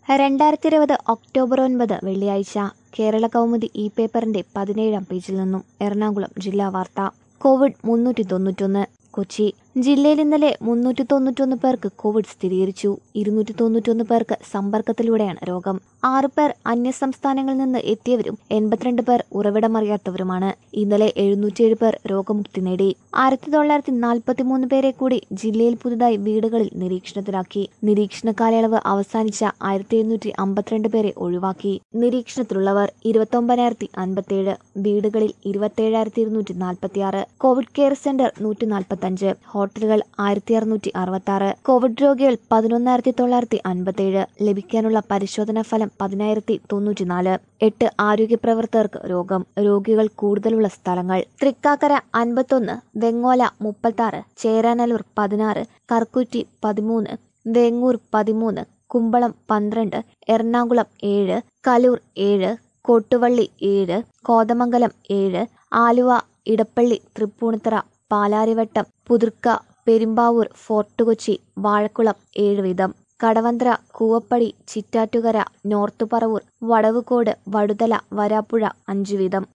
രണ്ടായിരത്തി ഇരുപത് ഒക്ടോബർ ഒൻപത് വെള്ളിയാഴ്ച കേരള കൗമുദി ഇ പേപ്പറിന്റെ പതിനേഴാം പേജിൽ നിന്നും എറണാകുളം ജില്ലാ വാർത്ത കോവിഡ് മുന്നൂറ്റി തൊണ്ണൂറ്റൊന്ന് കൊച്ചി ജില്ലയിൽ ഇന്നലെ മുന്നൂറ്റി തൊണ്ണൂറ്റൊന്ന് പേർക്ക് കോവിഡ് സ്ഥിരീകരിച്ചു ഇരുന്നൂറ്റി തൊണ്ണൂറ്റൊന്ന് പേർക്ക് സമ്പർക്കത്തിലൂടെയാണ് രോഗം ആറ് പേർ അന്യസംസ്ഥാനങ്ങളിൽ നിന്ന് എത്തിയവരും എൺപത്തിരണ്ട് പേർ ഉറവിടമറിയാത്തവരുമാണ് ഇന്നലെ എഴുന്നൂറ്റിയേഴ് പേർ രോഗമുക്തി നേടി ആയിരത്തി തൊള്ളായിരത്തി നാൽപ്പത്തി മൂന്ന് പേരെ കൂടി ജില്ലയിൽ പുതുതായി വീടുകളിൽ നിരീക്ഷണത്തിലാക്കി നിരീക്ഷണ കാലയളവ് അവസാനിച്ച ആയിരത്തി എഴുന്നൂറ്റി അമ്പത്തിരണ്ട് പേരെ ഒഴിവാക്കി നിരീക്ഷണത്തിലുള്ളവർ ഇരുപത്തൊമ്പതിനായിരത്തി അൻപത്തിയേഴ് വീടുകളിൽ ഇരുപത്തേഴായിരത്തി ഇരുന്നൂറ്റി നാൽപ്പത്തി ആറ് കോവിഡ് കെയർ സെന്റർ നൂറ്റി നാൽപ്പത്തി അഞ്ച് ഹോട്ടലുകൾ ആയിരത്തി അറുന്നൂറ്റി അറുപത്തി ആറ് കോവിഡ് രോഗികൾ പതിനൊന്നായിരത്തി തൊള്ളായിരത്തി അൻപത്തിയേഴ് ലഭിക്കാനുള്ള പരിശോധനാ ഫലം പതിനായിരത്തി തൊണ്ണൂറ്റിനാല് എട്ട് ആരോഗ്യ പ്രവർത്തകർക്ക് രോഗം രോഗികൾ കൂടുതലുള്ള സ്ഥലങ്ങൾ തൃക്കാക്കര അൻപത്തൊന്ന് വെങ്ങോല മുപ്പത്താറ് ചേരാനല്ലൂർ പതിനാറ് കർക്കുറ്റി പതിമൂന്ന് വെങ്ങൂർ പതിമൂന്ന് കുമ്പളം പന്ത്രണ്ട് എറണാകുളം ഏഴ് കലൂർ ഏഴ് കോട്ടുവള്ളി ഏഴ് കോതമംഗലം ഏഴ് ആലുവ ഇടപ്പള്ളി തൃപ്പൂണിത്തറ പാലാരിവട്ടം പുതുർക്ക പെരുമ്പാവൂർ ഫോർട്ട് കൊച്ചി വാഴക്കുളം ഏഴ് വീതം കടവന്ത്ര കൂവപ്പടി ചിറ്റാറ്റുകര നോർത്ത് പറവൂർ വടവുകോട് വടുതല വരാപ്പുഴ അഞ്ചു വീതം